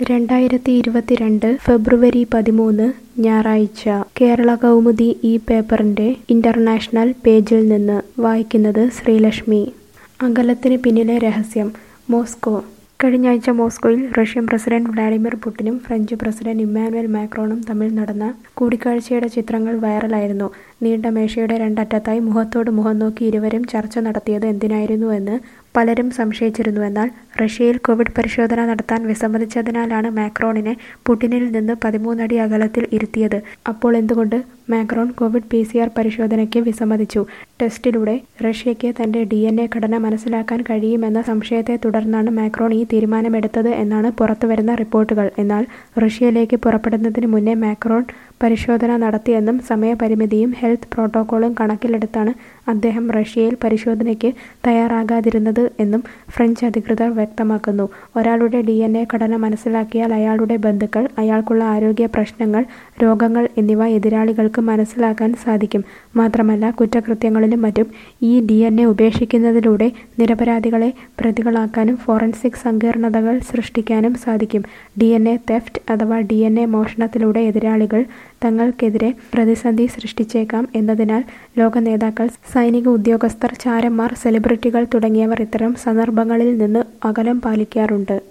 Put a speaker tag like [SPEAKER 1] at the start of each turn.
[SPEAKER 1] രണ്ടായിരത്തി ഇരുപത്തിരണ്ട് ഫെബ്രുവരി പതിമൂന്ന് ഞായറാഴ്ച കേരള കൗമുദി ഈ പേപ്പറിന്റെ ഇന്റർനാഷണൽ പേജിൽ നിന്ന് വായിക്കുന്നത് ശ്രീലക്ഷ്മി അകലത്തിന് പിന്നിലെ രഹസ്യം മോസ്കോ കഴിഞ്ഞ ആഴ്ച മോസ്കോയിൽ റഷ്യൻ പ്രസിഡന്റ് വ്ളാഡിമിർ പുടിനും ഫ്രഞ്ച് പ്രസിഡന്റ് ഇമ്മാനുവൽ മാക്രോണും തമ്മിൽ നടന്ന കൂടിക്കാഴ്ചയുടെ ചിത്രങ്ങൾ വൈറലായിരുന്നു നീണ്ട മേശയുടെ രണ്ടറ്റത്തായി മുഖത്തോട് മുഖം നോക്കി ഇരുവരും ചർച്ച നടത്തിയത് എന്തിനായിരുന്നുവെന്ന് പലരും സംശയിച്ചിരുന്നു എന്നാൽ റഷ്യയിൽ കോവിഡ് പരിശോധന നടത്താൻ വിസമ്മതിച്ചതിനാലാണ് മാക്രോണിനെ പുടിനിൽ നിന്ന് പതിമൂന്നടി അകലത്തിൽ ഇരുത്തിയത് അപ്പോൾ എന്തുകൊണ്ട് Macron Covid P C R പരിശോധനയ്ക്ക് വിസമ്മതിച്ചു ടെസ്റ്റിലൂടെ റഷ്യയ്ക്ക് തന്റെ ഡി എൻ എ ഘടന മനസ്സിലാക്കാൻ കഴിയുമെന്ന സംശയത്തെ തുടർന്നാണ് മാക്രോൺ ഈ തീരുമാനമെടുത്തത് എന്നാണ് പുറത്തുവരുന്ന റിപ്പോർട്ടുകൾ എന്നാൽ റഷ്യയിലേക്ക് പുറപ്പെടുന്നതിന് മുന്നേ മാക്രോൺ പരിശോധന നടത്തിയെന്നും സമയപരിമിതിയും ഹെൽത്ത് പ്രോട്ടോക്കോളും കണക്കിലെടുത്താണ് അദ്ദേഹം റഷ്യയിൽ പരിശോധനയ്ക്ക് തയ്യാറാകാതിരുന്നത് എന്നും ഫ്രഞ്ച് അധികൃതർ വ്യക്തമാക്കുന്നു ഒരാളുടെ ഡി എൻ എ ഘടന മനസ്സിലാക്കിയാൽ അയാളുടെ ബന്ധുക്കൾ അയാൾക്കുള്ള ആരോഗ്യ പ്രശ്നങ്ങൾ രോഗങ്ങൾ എന്നിവ എതിരാളികൾക്ക് മനസ്സിലാക്കാൻ സാധിക്കും മാത്രമല്ല കുറ്റകൃത്യങ്ങളിലും മറ്റും ഈ ഡി എൻ എ ഉപേക്ഷിക്കുന്നതിലൂടെ നിരപരാധികളെ പ്രതികളാക്കാനും ഫോറൻസിക് സങ്കീർണതകൾ സൃഷ്ടിക്കാനും സാധിക്കും ഡി എൻ എ തെഫ്റ്റ് അഥവാ ഡി എൻ എ മോഷണത്തിലൂടെ എതിരാളികൾ തങ്ങൾക്കെതിരെ പ്രതിസന്ധി സൃഷ്ടിച്ചേക്കാം എന്നതിനാൽ ലോക നേതാക്കൾ സൈനിക ഉദ്യോഗസ്ഥർ ചാരന്മാർ സെലിബ്രിറ്റികൾ തുടങ്ങിയവർ ഇത്തരം സന്ദർഭങ്ങളിൽ നിന്ന് അകലം പാലിക്കാറുണ്ട്